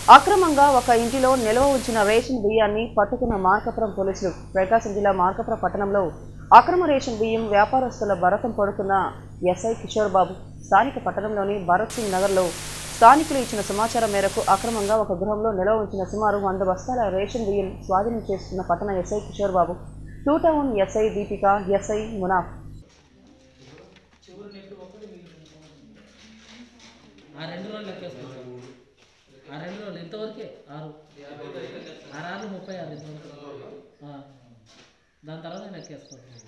అక్రమంగా ఒక ఇంటిలో నిల్వ ఉంచిన రేషన్ బియ్యాన్ని పట్టుకున్న మార్కపురం పోలీసులు ప్రకాశం జిల్లా మార్కపురం పట్టణంలో అక్రమ రేషన్ బియ్యం వ్యాపారస్తుల భరతం పడుతున్న ఎస్ఐ కిషోర్ బాబు స్థానిక పట్టణంలోని భరత్ సింగ్ నగర్లో స్థానికులు ఇచ్చిన సమాచారం మేరకు అక్రమంగా ఒక గృహంలో నిల్వ ఉంచిన సుమారు వంద బస్తాల రేషన్ బియ్యం స్వాధీనం చేసుకున్న పట్టణ SI Kishore Babu two town SI Deepika SI Munaf ఆ రెండు రోజులు లెక్కేసుకోవచ్చు ఆ రెండు రోజులు ఇంతవరకే ఆరు ఆరు ఆరు ముప్పై ఆరు ఇంతవరకు ఆ. దాని తర్వాత లెక్కేసుకోవచ్చు